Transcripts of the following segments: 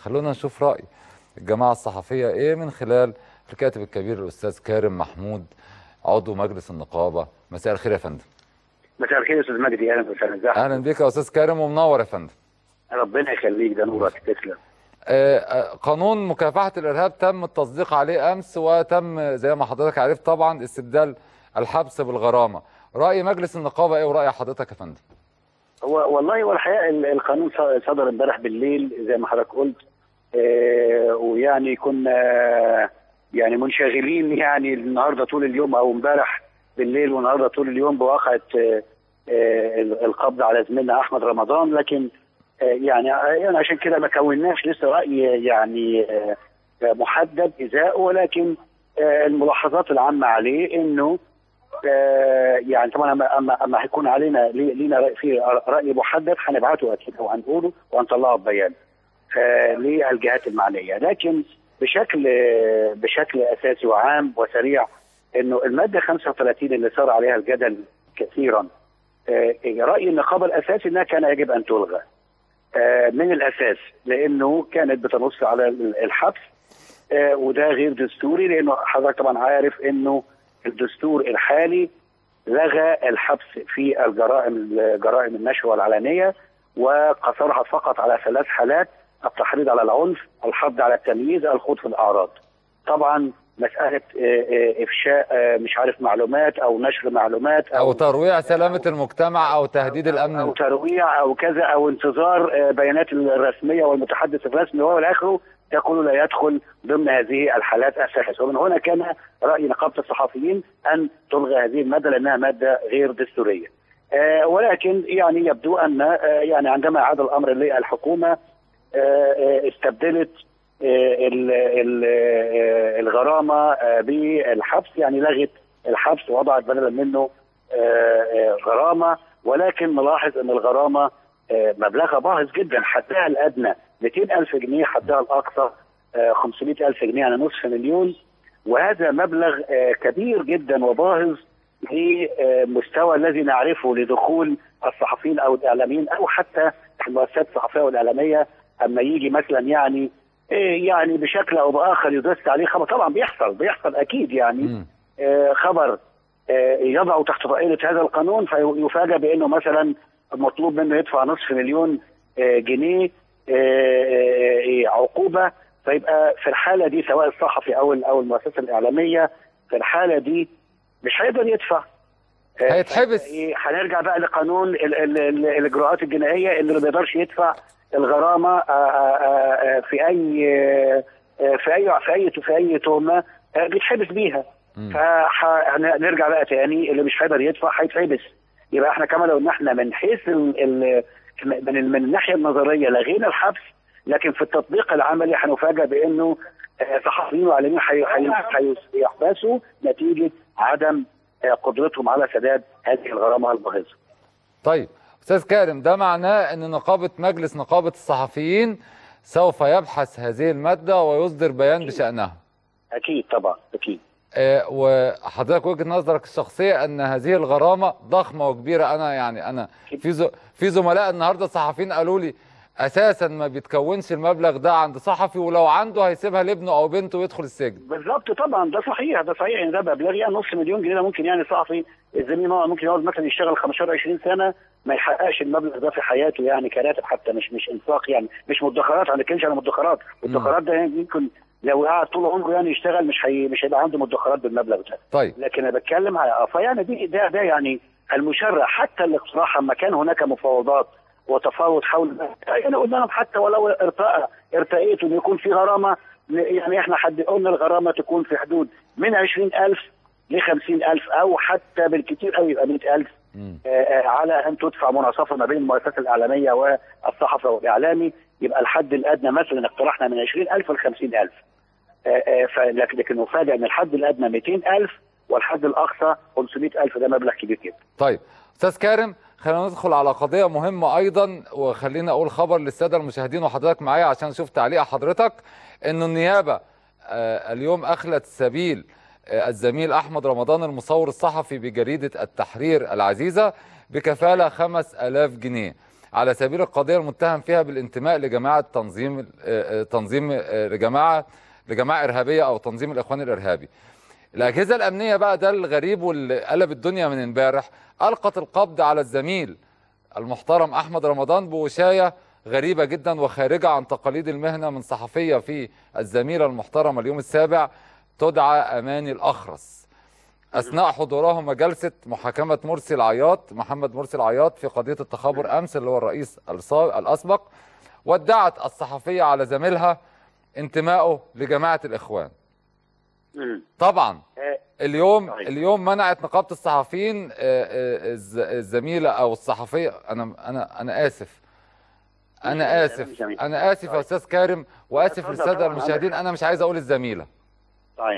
خلونا نشوف راي الجماعه الصحفيه ايه من خلال الكاتب الكبير الاستاذ كارم محمود عضو مجلس النقابه مساء الخير يا فندم مساء الخير يا استاذ مجدي اهلا وسهلا ازيك اهلا بيك يا استاذ كارم ومنور يا فندم ربنا يخليك ده نورك تسلم آه، آه، قانون مكافحه الارهاب تم التصديق عليه امس وتم زي ما حضرتك عرفت طبعا استبدال الحبس بالغرامه راي مجلس النقابه ايه وراي حضرتك يا فندم هو والله هو الحقيقه ال- القانون ص- صدر امبارح بالليل زي ما حضرتك قلت آه ويعني كنا يعني منشغلين يعني النهارده طول اليوم او امبارح بالليل والنهارده طول اليوم بواقعه آه آه القبض على زميلنا احمد رمضان لكن آه يعني يعني عشان كده ما كوناش لسه راي يعني آه محدد ازاءه ولكن آه الملاحظات العامه عليه انه آه، يعني طبعا اما اما اما هيكون علينا لي- لينا رأي في راي محدد هنبعته اكيد وهنقوله وهنطلعه ببيان آه، للجهات المعنيه لكن بشكل آه، بشكل اساسي وعام وسريع انه الماده 35 اللي صار عليها الجدل كثيرا آه، راي النقابه الاساسي انها كان يجب ان تلغى آه، من الاساس لانه كانت بتنص على الحبس آه، وده غير دستوري لانه حضرتك طبعا عارف انه الدستور الحالي لغى الحبس في الجرائم جرائم النشر والعلانيه وقصرها فقط على ثلاث حالات التحريض على العنف، الحض على التمييز، الخوض في الاعراض. طبعا مساله آه، آه، افشاء آه، مش عارف معلومات او نشر معلومات او ترويع سلامه المجتمع او تهديد او الامن ترويع او كذا او انتظار آه، بيانات الرسميه والمتحدث الرسمي والى اخره ده كله لا يدخل ضمن هذه الحالات اساسا ومن هنا كان راي نقابه الصحفيين ان تلغى هذه الماده لانها ماده غير دستوريه. آه، ولكن يعني يبدو ان آه، يعني عندما عاد الامر للحكومه آه، آه، استبدلت آه، ال- ال- آه، الغرامه آه، بالحبس يعني لغت الحبس ووضعت بدلا منه آه، آه، غرامه ولكن نلاحظ ان الغرامه آه، مبلغها باهظ جدا حدها الادنى 200 ألف جنيه حدها الأقصى آه، 500 ألف جنيه يعني نصف مليون وهذا مبلغ آه، كبير جدا وباهظ لمستوى الذي نعرفه لدخول الصحفيين أو الإعلاميين أو حتى المؤسسات الصحفية والإعلامية أما يجي مثلا يعني إيه يعني بشكل أو بآخر يدس عليه خبر طبعا بيحصل بيحصل أكيد يعني مم. آه، خبر آه، يضع تحت طائلة هذا القانون فيفاجأ بأنه مثلا مطلوب منه يدفع نصف مليون آه، جنيه آه، آه، عقوبة فيبقى في الحالة دي سواء الصحفي أو ال- أو المؤسسة الإعلامية في الحالة دي مش هيقدر يدفع آه، هيتحبس. إيه، هنرجع بقى لقانون ال- ال- ال- الإجراءات الجنائية اللي ما بيقدرش يدفع الغرامة آه، آه، آه، في أي آه، آه، في أي في أي في أي تهمة آه، بيتحبس بيها مم. فهنرجع بقى تاني اللي مش هيقدر يدفع هيتحبس يبقى احنا كمان لو ان احنا من حيث ال ال من, ال- من الناحيه النظريه لغينا الحبس لكن في التطبيق العملي هنفاجئ بانه آه، صحفيين واعلاميين حي- حي- حي- هيحبسوا نتيجه عدم آه، قدرتهم على سداد هذه الغرامه الباهظه. طيب استاذ كارم ده معناه ان نقابه مجلس نقابه الصحفيين سوف يبحث هذه الماده ويصدر بيان بشانها اكيد طبعا اكيد. آه، وحضرتك وجهه نظرك الشخصيه ان هذه الغرامه ضخمه وكبيره انا يعني انا في ز- في زملاء النهارده صحفيين قالوا لي اساسا ما بيتكونش المبلغ ده عند صحفي ولو عنده هيسيبها لابنه او بنته ويدخل السجن بالظبط طبعا ده صحيح ده صحيح يعني ده مبلغ يعني نص مليون جنيه ده ممكن يعني صحفي الزميل هو ممكن يقعد مثلا يشتغل 15 20 سنه ما يحققش المبلغ ده في حياته يعني كراتب حتى مش مش انفاق يعني مش مدخرات ما بنتكلمش على مدخرات المدخرات ده يعني يمكن لو قعد طول عمره يعني يشتغل مش هي مش هيبقى عنده مدخرات بالمبلغ ده طيب لكن انا بتكلم على فيعني دي ده ده يعني المشرع حتى الاقتراح لما كان هناك مفاوضات وتفاوض حول يعني قلنا لهم حتى ولو ارتاء ارتقيت انه يكون في غرامه يعني احنا حد قلنا الغرامه تكون في حدود من 20000 ل 50000 او حتى بالكثير قوي يبقى 100000 مم. آه، آه، على ان تدفع مناصفه ما بين المؤسسات الاعلاميه والصحفي والاعلامي يبقى الحد الادنى مثلا اقترحنا من 20000 ل 50000 آه، آه، فلك- لكن نفاجئ ان الحد الادنى 200000 والحد الاقصى 500000 ده مبلغ كبير جدا طيب استاذ كارم خلينا ندخل على قضيه مهمه ايضا وخلينا اقول خبر للساده المشاهدين وحضرتك معايا عشان اشوف تعليق حضرتك انه النيابه آه، اليوم اخلت سبيل آه، الزميل احمد رمضان المصور الصحفي بجريده التحرير العزيزه بكفاله 5000 جنيه على سبيل القضيه المتهم فيها بالانتماء لجماعه تنظيم آه، آه، تنظيم آه، لجماعه لجماعه ارهابيه او تنظيم الاخوان الارهابي الاجهزه الامنيه بقى ده الغريب واللي قلب الدنيا من امبارح القت القبض على الزميل المحترم احمد رمضان بوشايه غريبه جدا وخارجه عن تقاليد المهنه من صحفيه في الزميله المحترمه اليوم السابع تدعى اماني الاخرس اثناء حضورهم جلسه محاكمه مرسي العياط محمد مرسي العياط في قضيه التخابر امس اللي هو الرئيس الصا- الاسبق وادعت الصحفيه على زميلها انتمائه لجماعه الاخوان مم. طبعا آه، اليوم صحيح. اليوم منعت نقابه الصحفيين آه، آه، الز- الزميله او الصحفيه انا انا انا اسف انا مش اسف جميل. انا اسف يا طيب. استاذ كارم واسف اتفضل للساده طبعاً، المشاهدين انا مش عايز اقول الزميله طيب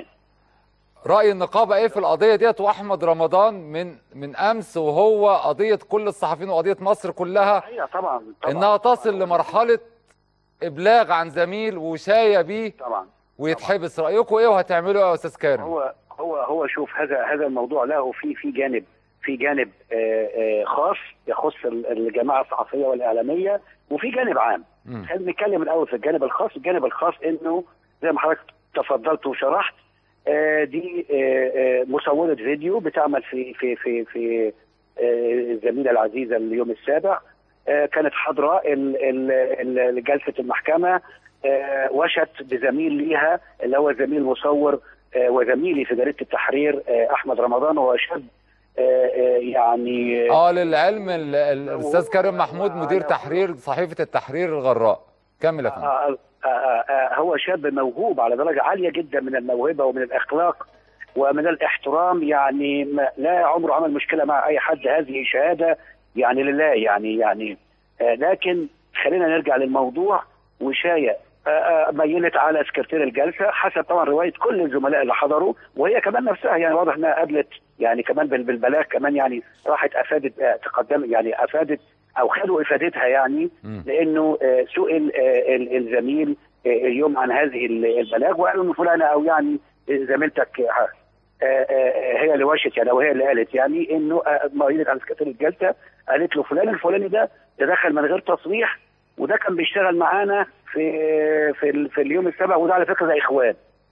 راي النقابه ايه في القضيه ديت واحمد رمضان من من امس وهو قضيه كل الصحفيين وقضيه مصر كلها صحيح طبعا طبعا انها تصل لمرحله ابلاغ عن زميل وشايه بيه طبعا ويتحبس رايكم ايه وهتعملوا ايه يا استاذ كارم هو هو هو شوف هذا هذا الموضوع له في في جانب في جانب آه، آه، خاص يخص ال- الجماعه الصحفيه والاعلاميه وفي جانب عام مم. خلينا نتكلم الاول في الجانب الخاص الجانب الخاص انه زي ما حضرتك تفضلت وشرحت آه، دي آه، آه، مصوره فيديو بتعمل في في في في آه، الزميله العزيزه اليوم السابع آه، كانت حاضره ال- ال- ال- جلسه المحكمه آه، وشت بزميل ليها اللي هو زميل مصور آه، وزميلي في جريده التحرير آه، احمد رمضان وهو شاب آه، آه، يعني اه للعلم ال- ال- الاستاذ كريم محمود مدير تحرير صحيفه التحرير الغراء كمل يا فندم آه آه آه آه هو شاب موهوب على درجة عالية جدا من الموهبة ومن الأخلاق ومن الاحترام يعني ما لا عمره عمل مشكلة مع أي حد هذه شهادة يعني لله يعني يعني آه لكن خلينا نرجع للموضوع وشاية آه، آه، ميلت على سكرتير الجلسة حسب طبعا رواية كل الزملاء اللي حضروا وهي كمان نفسها يعني واضح انها قابلت يعني كمان بال- بالبلاغ كمان يعني راحت افادت آه، تقدم يعني افادت او خدوا افادتها يعني مم. لانه آه، سئل آه، ال- الزميل آه، اليوم عن هذه ال- البلاغ وقالوا ان فلانه او يعني زميلتك آه، آه، آه، هي اللي وشت يعني او هي اللي قالت يعني انه آه، مريضه على سكرتير الجلسه قالت له فلان الفلاني ده ده دخل من غير تصريح وده كان بيشتغل معانا في في ال- في اليوم السابع وده على فكره ده اخوان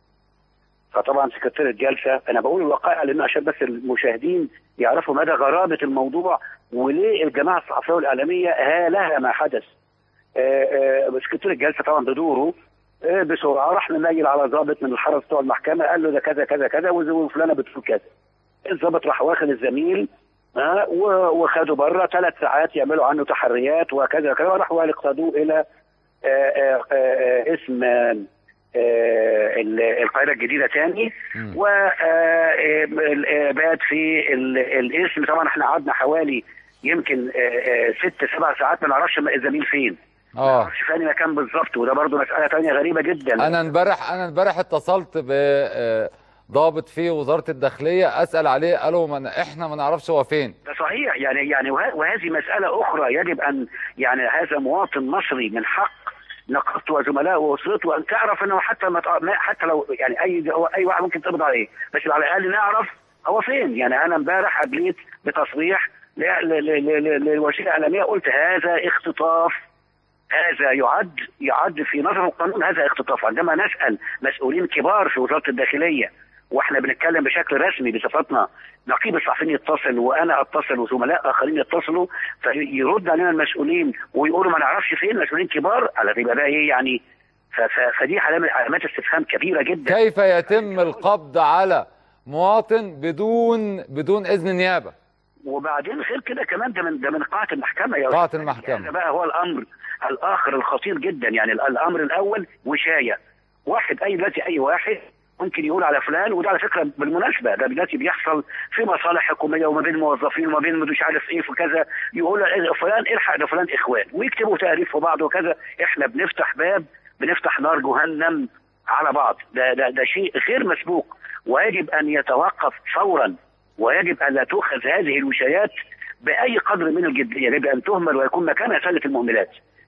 فطبعا سكرتير الجلسه انا بقول الوقائع لان عشان بس المشاهدين يعرفوا مدى غرابه الموضوع وليه الجماعه الصحفيه والاعلاميه هالها ما حدث. آه، آه، سكرتير الجلسه طبعا بدوره آه، بسرعه راح منيل على ضابط من الحرس بتوع المحكمه قال له ده كذا كذا كذا وز- وفلانه بتقول كذا. الضابط راح واخد الزميل ها و- وخده بره ثلاث ساعات يعملوا عنه تحريات وكذا وكذا وراحوا اقتادوه الى آه، آه، آه، اسم آه، آه، ال- القاهره الجديده تاني مم. وبات في ال- الاسم طبعا احنا قعدنا حوالي يمكن آه، آه، ست سبع ساعات ما نعرفش الزميل فين ما اه نعرفش في أي مكان بالظبط وده برضو مساله ثانيه غريبه جدا انا امبارح انا امبارح اتصلت بضابط في وزاره الداخليه اسال عليه قالوا ما ن- احنا ما نعرفش هو فين ده صحيح يعني يعني وه- وهذه مسألة أخرى يجب أن يعني هذا مواطن مصري من حق نقابته وزملائه وأسرته أن تعرف أنه حتى ما تع- ما- حتى لو يعني أي هو أي واحد ممكن تقبض عليه بس على الأقل نعرف هو فين يعني أنا امبارح أدليت بتصريح ل- ل- ل- ل- للوسيلة الإعلامية قلت هذا اختطاف هذا يعد يعد في نظر القانون هذا اختطاف عندما نسأل مسؤولين كبار في وزارة الداخلية واحنا بنتكلم بشكل رسمي بصفتنا نقيب الصحفيين يتصل وانا اتصل وزملاء اخرين يتصلوا فيرد علينا المسؤولين ويقولوا ما نعرفش فين مسؤولين كبار على يبقى ده ايه يعني ف- ف- فدي علامه علامات استفهام كبيره جدا كيف يتم القبض على مواطن بدون بدون اذن نيابه وبعدين غير كده كمان ده من ده من قاعه المحكمه يا قاعة أستاذ. المحكمة. هذا بقى هو الامر الاخر الخطير جدا يعني ال- الامر الاول وشايه واحد اي دلوقتي اي واحد ممكن يقول على فلان وده على فكره بالمناسبه ده دلوقتي بيحصل في مصالح حكوميه وما بين موظفين وما بين مش عارف ايه وكذا يقول فلان الحق ده فلان اخوان ويكتبوا تهريف في بعض وكذا احنا بنفتح باب بنفتح نار جهنم على بعض ده ده, ده شيء غير مسبوق ويجب ان يتوقف فورا ويجب ان لا تؤخذ هذه الوشايات باي قدر من الجديه يجب ان تهمل ويكون مكانها سله المهملات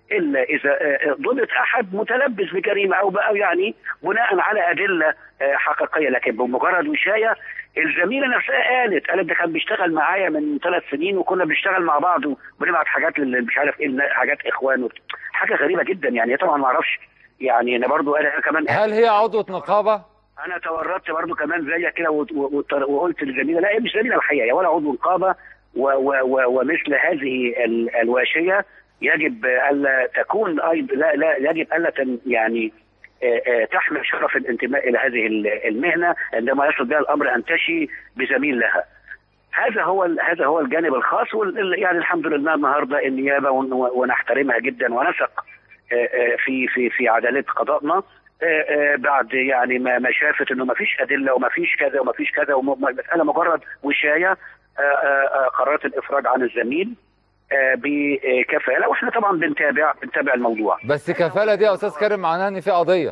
الا اذا آه، ضبط احد متلبس بجريمه او بقى يعني بناء على ادله آه، حقيقيه لكن بمجرد وشايه الزميله نفسها قالت قالت ده كان بيشتغل معايا من ثلاث سنين وكنا بنشتغل مع بعض وبنبعت حاجات لل- مش عارف ايه حاجات اخوان وبت- حاجه غريبه جدا يعني هي طبعا ما اعرفش يعني انا برضو انا كمان هل هي عضوة نقابة؟ انا توردت برضو كمان زيك كده وت- وت- وقلت للزميله لا هي مش زميله الحقيقه هي ولا عضو نقابه و و و ومثل هذه ال- الواشيه يجب الا تكون ايضا لا لا يجب الا تن يعني آه، آه، تحمل شرف الانتماء الى هذه ال- المهنه عندما يصل بها الامر ان تشي بزميل لها. هذا هو ال- هذا هو الجانب الخاص وال- يعني الحمد لله النهارده النيابه ون- ونحترمها جدا ونثق آه، آه، في في في عداله قضائنا آه، آه، بعد يعني ما ما شافت انه ما فيش ادله وما فيش كذا وما فيش كذا والمساله مجرد وشايه آه، آه، آه، قررت الافراج عن الزميل آه، بكفاله واحنا طبعا بنتابع بنتابع الموضوع. بس كفالة دي يا أستاذ كريم معناها إن في قضية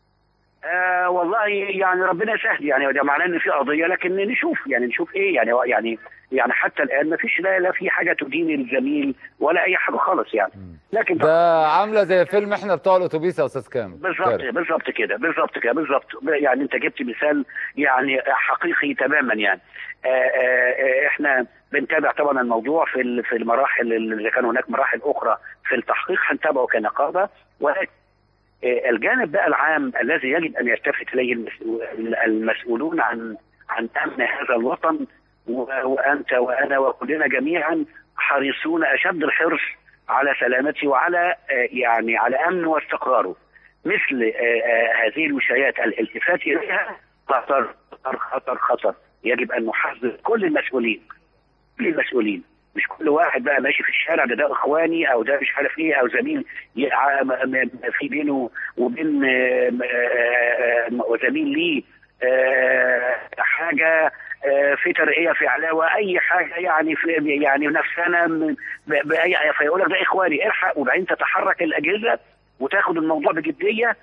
آه والله يعني ربنا يسهل يعني ده معناه ان في قضيه لكن نشوف يعني نشوف ايه يعني يعني يعني حتى الان ما فيش لا لا في حاجه تدين الزميل ولا اي حاجه خالص يعني لكن ده عاملة زي فيلم إحنا بتوع الأتوبيس يا أستاذ كامل بالظبط كريم. بالظبط كده بالظبط كده بالظبط يعني انت جبت مثال يعني حقيقي تماما يعني آه، آه، آه، احنا بنتابع طبعا الموضوع في ال- في المراحل اللي اذا كان هناك مراحل اخرى في التحقيق هنتابعه كنقابه ولكن آه، الجانب بقى العام الذي يجب ان يلتفت اليه المسؤول- المسؤولون عن عن امن هذا الوطن و- وانت وانا وكلنا جميعا حريصون اشد الحرص على سلامته وعلى آه، يعني على امنه واستقراره مثل آه، آه، هذه الوشايات الالتفات اليها خطر خطر خطر خطر يجب ان نحذر كل المسؤولين كل المسؤولين مش كل واحد بقى ماشي في الشارع ده ده اخواني او ده مش عارف ايه او زميل يع- م- م- في بينه وبين آه، م- آه، آه، زميل ليه آه، حاجه آه، في ترقيه في علاوه اي حاجه يعني في يعني نفسنا م- ب- باي فيقول لك ده اخواني الحق وبعدين تتحرك الاجهزه وتاخد الموضوع بجديه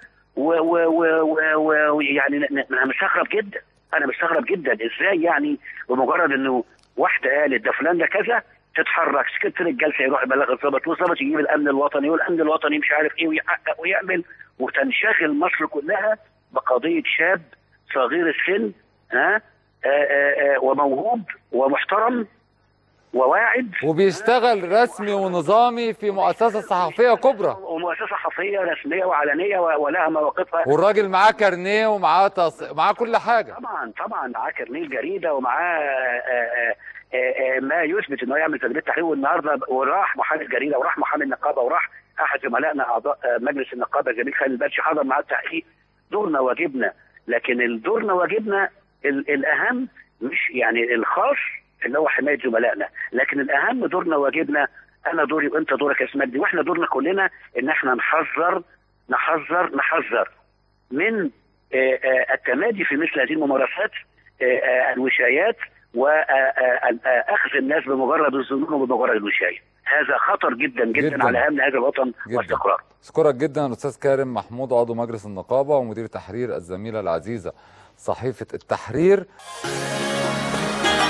ويعني انا مستغرب جدا انا مستغرب جدا ازاي يعني بمجرد انه واحده قالت ده فلان ده كذا تتحرك سكرتير الجلسه يروح يبلغ الضابط والضابط يجيب الامن الوطني والامن الوطني مش عارف ايه ويحقق ويعمل وتنشغل مصر كلها بقضيه شاب صغير السن ها آه، آه، آه، وموهوب ومحترم وواعد وبيشتغل رسمي ونظامي في مؤسسة صحفية كبرى ومؤسسه صحفيه رسميه وعلنيه و- ولها مواقفها والراجل معاه كارنيه ومعاه تص... معاه كل حاجة طبعا طبعا معاه كرنيل جريده ومعاه آه، آه، آه، ما يثبت انه يعمل تدريب تحرير والنهارده وراح محامي الجريده وراح محامي النقابه وراح احد زملائنا اعضاء آه، مجلس النقابه زميل خالد البرشي حضر معاه التحقيق دورنا واجبنا لكن دورنا واجبنا ال- الاهم مش يعني الخاص اللي هو حمايه زملائنا لكن الاهم دورنا واجبنا انا دوري وانت دورك يا اسماعيل واحنا دورنا كلنا ان احنا نحذر نحذر نحذر من آه، آه، التمادي في مثل هذه الممارسات آه، آه، الوشايات واخذ الناس بمجرد الظنون وبمجرد الوشايه هذا خطر جدا جدا, جداً. على امن هذا الوطن جداً. واستقراره أشكرك جدا الأستاذ كارم محمود عضو مجلس النقابة ومدير تحرير الزميلة العزيزة صحيفة التحرير